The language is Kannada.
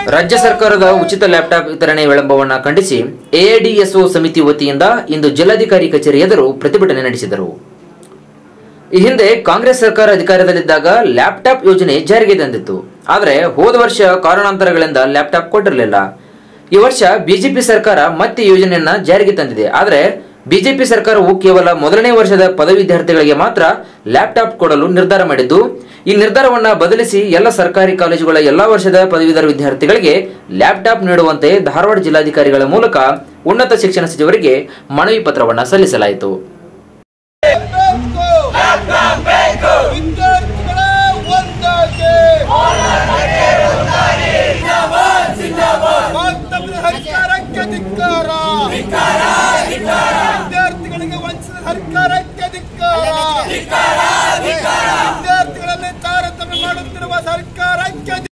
ರಾಜ್ಯ ಸರ್ಕಾರದ ಉಚಿತ ಲ್ಯಾಪ್ಟಾಪ್ ವಿತರಣೆ ವಿಳಂಬವನ್ನು ಖಂಡಿಸಿ ಎಐಡಿಎಸ್ಒ ಸಮಿತಿ ವತಿಯಿಂದ ಇಂದು ಜಿಲ್ಲಾಧಿಕಾರಿ ಕಚೇರಿ ಎದುರು ಪ್ರತಿಭಟನೆ ನಡೆಸಿದರು ಈ ಹಿಂದೆ ಕಾಂಗ್ರೆಸ್ ಸರ್ಕಾರ ಅಧಿಕಾರದಲ್ಲಿದ್ದಾಗ ಲ್ಯಾಪ್ಟಾಪ್ ಯೋಜನೆ ಜಾರಿಗೆ ತಂದಿತ್ತು ಆದರೆ ಹೋದ ವರ್ಷ ಕಾರಣಾಂತರಗಳಿಂದ ಲ್ಯಾಪ್ಟಾಪ್ ಕೊಟ್ಟಿರಲಿಲ್ಲ ಈ ವರ್ಷ ಬಿಜೆಪಿ ಸರ್ಕಾರ ಮತ್ತೆ ಯೋಜನೆಯನ್ನ ಜಾರಿಗೆ ತಂದಿದೆ ಆದರೆ ಬಿಜೆಪಿ ಸರ್ಕಾರವು ಕೇವಲ ಮೊದಲನೇ ವರ್ಷದ ಪದವಿ ವಿದ್ಯಾರ್ಥಿಗಳಿಗೆ ಮಾತ್ರ ಲ್ಯಾಪ್ಟಾಪ್ ಕೊಡಲು ನಿರ್ಧಾರ ಮಾಡಿದ್ದು ಈ ನಿರ್ಧಾರವನ್ನ ಬದಲಿಸಿ ಎಲ್ಲ ಸರ್ಕಾರಿ ಕಾಲೇಜುಗಳ ಎಲ್ಲಾ ವರ್ಷದ ಪದವೀಧರ ವಿದ್ಯಾರ್ಥಿಗಳಿಗೆ ಲ್ಯಾಪ್ಟಾಪ್ ನೀಡುವಂತೆ ಧಾರವಾಡ ಜಿಲ್ಲಾಧಿಕಾರಿಗಳ ಮೂಲಕ ಉನ್ನತ ಶಿಕ್ಷಣ ಸಚಿವರಿಗೆ ಮನವಿ ಪತ್ರವನ್ನ ಸಲ್ಲಿಸಲಾಯಿತು ಬೇಕು ವಿದ್ಯಾರ್ಥಿಗಳ ಒಂದಾಗಿ ವಾಸ್ತವ್ಯ ಸರ್ಕಾರಕ್ಕೆ ಧಿಕ್ಕಾರ ವಿದ್ಯಾರ್ಥಿಗಳಿಗೆ ವಂಚಿಸಿದ ಸರ್ಕಾರಕ್ಕೆ ಧಿಕ್ಕಾರ ವಿದ್ಯಾರ್ಥಿಗಳಲ್ಲಿ ತಾರತಮ್ಯ ಮಾಡುತ್ತಿರುವ ಸರ್ಕಾರಕ್ಕೆ